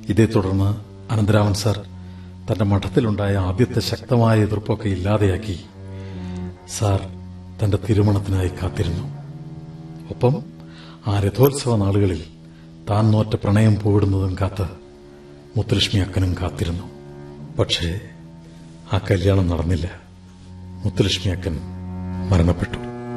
ഇതേ തുടർന്ന് അനന്തരാമൻ സാർ തന്റെ മഠത്തിലുണ്ടായ ആദ്യത്തെ ശക്തമായ എതിർപ്പൊക്കെ ഇല്ലാതെയാക്കി സാർ തന്റെ തിരുമണത്തിനായി കാത്തിരുന്നു ഒപ്പം ആ രഥോത്സവ നാളുകളിൽ താൻ നോറ്റ പ്രണയം പോയിടുന്നതും കാത്ത് മുത്തുലക്ഷ്മി അക്കനും കാത്തിരുന്നു പക്ഷേ ആ കല്യാണം നടന്നില്ല മുത്തുലക്ഷ്മി അക്കൻ മരണപ്പെട്ടു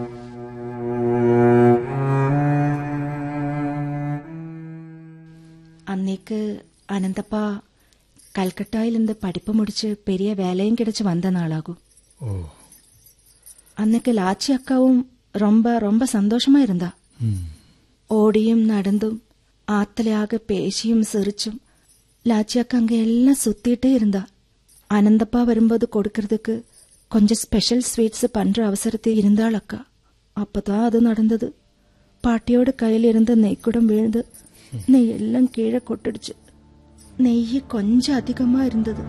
அன்னைக்கு அனந்தப்பா கல்கட்டாயிலிருந்து படிப்பு முடிச்சு பெரிய வேலையும் கிடைச்சு வந்த நாளாகும் ഓ அன்னைக்கு லாச்சி அக்காவும் ரொம்ப ரொம்ப சந்தோஷமா இருந்தா ஓடியும் நடந்தும் ஆத்தலையாக பேசியும் சிரிச்சும் லாச்சி அக்கா அங்க எல்லாம் சுத்திட்டே இருந்தா அனந்தப்பா வரும்போது கொடுக்கறதுக்கு கொஞ்சம் ஸ்பெஷல் ஸ்வீட்ஸ் பண்ற அவசரத்தில் இருந்தாள் அக்கா அப்பதான் அது நடந்தது பாட்டியோட கையில் இருந்த நெய்க்குடம் விழுந்து நெய் எல்லாம் கீழே கொட்டிடுச்சு நெய் கொஞ்சம் அதிகமா இருந்தது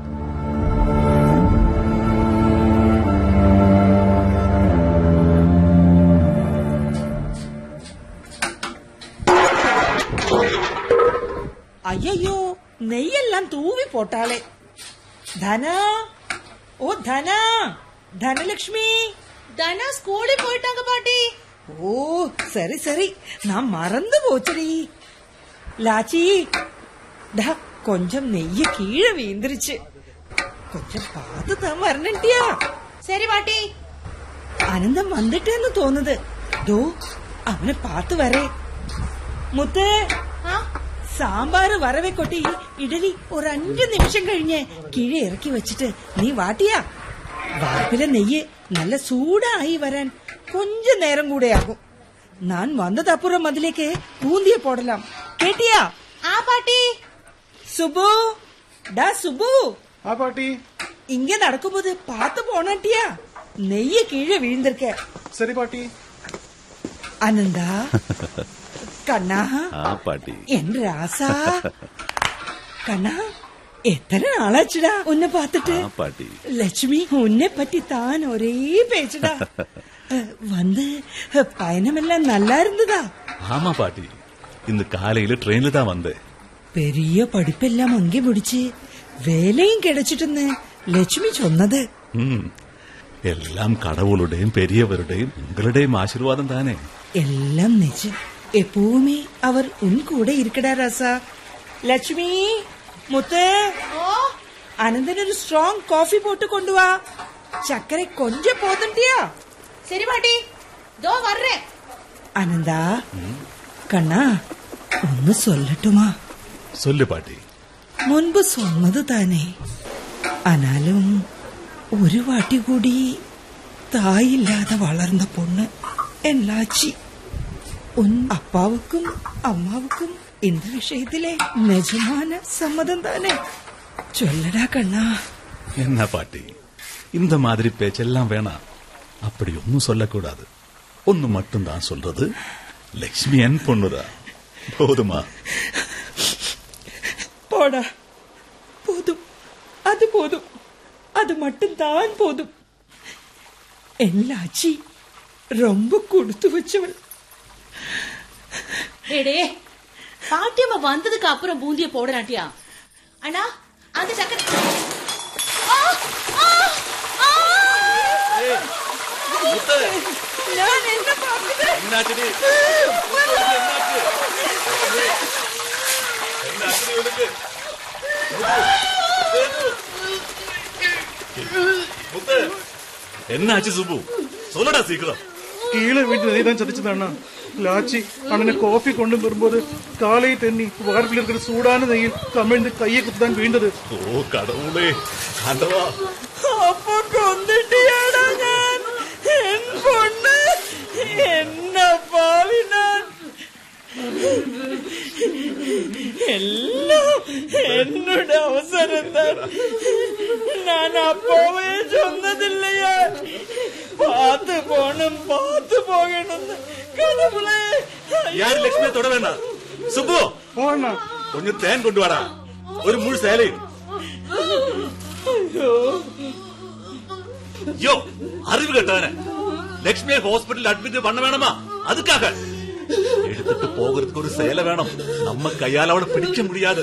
ஐயையோ நெய்யெல்லாம் தூவி போட்டாளே தனா ஓ தனா தனலட்சுமி தனா ஸ்கூலுக்கு போயிட்டாங்க பாட்டி ஓ சரி சரி நான் மறந்து போச்சுடி லாச்சி டா கொஞ்சம் நெய்ய கீழே வீந்துருச்சு கொஞ்சம் பார்த்து தான் வரணுட்டியா சரி பாட்டி അനന്തം വന്നിട്ടെന്ന് തോന്നുന്നത് ദോ അവനെ പാത്ത് വരേ മുത്ത് ஆ, സാമ്പാറ് വറവെ കൊട്ടി ഇഡലി ഒരു അഞ്ചു നിമിഷം കഴിഞ്ഞ് കിഴി ഇറക്കി വെച്ചിട്ട് നീ വാട്ടിയാ വാർപ്പിലെ നെയ്യ് നല്ല സൂടായി വരാൻ കൊഞ്ച നേരം കൂടെ ആകും ഞാൻ വന്നതപ്പുറം അതിലേക്ക് പൂന്തിയെ പോടലാം കേട്ടിയാ ஆ பாட்டி സുബു ഡാ സുബു ആ പാട്ടി ഇങ്ങ നടക്കുമ്പോൾ പാത്ത് പോണട്ടിയാ നെയ്യ് കീഴെ വീഴ്ന്നിருக்க സരി പാട്ടി അനന്താ കണ്ണാ ആ പാട്ടി എൻ രാസാ കണ്ണാ എത്ര നാളാச்சுடா ഉന്നെ പാത്തിട്ട് ആ പാട്ടി ലക്ഷ്മി ഉന്നെ പറ്റി താൻ ഒരേ പേച്ചടാ வந்து பயணமெல்லாம் நல்லா இருந்ததா ஆமா பாட்டி இந்த காலையில ட்ரெயின்ல தான் வந்தேன் பெரிய படிப்பெல்லாம் அங்கே முடிச்சு வேலையும் கிடைச்சிட்டுன்னு லட்சுமி சொன்னது ம். எல்லாம் கடவுளுடையும் பெரியவருடையும் உங்களுடையும் ஆசீர்வாதம் தானே எல்லாம் நிஜம் எப்பவுமே அவர் உன் கூட இருக்கடா ராசா லட்சுமி முத்து அனந்தன் ஒரு ஸ்ட்ராங் காஃபி போட்டு கொண்டு வா சர்க்கரை கொஞ்சம் போதுண்டியா சரி பாட்டி தோ வர்றேன் அனந்தா கண்ணா ഒന്ന് சொல்லட்டுமா சொல்லு பாட்டி മുൻപ് സ്വന്നത് താനേ ആനാലും ഒരു വാട്ടി കൂടി തായില്ലാതെ വളർന്ന പൊണ്ണ് എല്ലാച്ചി ഉൻ അപ്പാവുക്കും അമ്മാവുക്കും இந்த விஷயத்திலே நிஜமான சம்மதம் தானே சொல்லடா கண்ணா என்ன பாட்டி இந்த மாதிரி பேச்செல்லாம் வேணாம் அப்படி ஒன்னும் சொல்லக்கூடாது ஒன்னு மட்டும் தான் சொல்றது லக்ஷ்மி என் பொண்ணுதான் போதுமா போடா போதும் அது போதும் அது மட்டும்தான் போதும் எல்லாச்சி ரொம்ப கொடுத்து வச்சவள் டேடே பாட்டியம்மா வந்ததுக்கு அப்புறம் பூந்திய போடலாட்டியா அண்ணா அந்த சக்கரை ஆ, ஆ, ஆ! ഞാൻ എന്നെ പറഞ്ഞത് என்னாச்சுடி? என்னாச்சுடி உனக்கு? முத்து, என்னாச்சு சுப்பு சொல்லடா சீக்கிரம் கீழே வீட்டு நெய் தான் சதிச்சதாண்ணா லாச்சி அண்ணனை காஃபி கொண்டு வரும்போது காலை தண்ணி வார்ப்பில் இருக்கிற சூடான நெய்யில் கமிழ்ந்து கையை குத்துதான் வீழ்ந்தது ஓ கடவுளே ஆண்டவா അപ്പൊ കൊന്നിട്ടിയാടാ ഞാൻ എൻ പൊണ്ണ് എന്ന പാവിനാൻ എല്ലാം എന്നോട് അവസരം താൻ ഞാൻ അപ്പോവേ ചൊന്നതില്ലയാ പാത്ത് പോണം പാത്ത് പോകണമെന്ന് കടവുളെ யாரு லட்சுமியை தொட வேண்டாம் சுப்பு ഓ അണ്ണാ கொஞ்சம் தேன் கொண்டு வாடா ஒரு முழு சேலையும் யோ அறிவு கட்டவன லட்சுமியை ஹாஸ்பிட்டல் அட்மிட் பண்ண வேணுமா அதுக்காக எடுத்துட்டு போகிறதுக்கு ஒரு சேலை வேணும் நம்ம கையால அவளை பிடிக்க முடியாது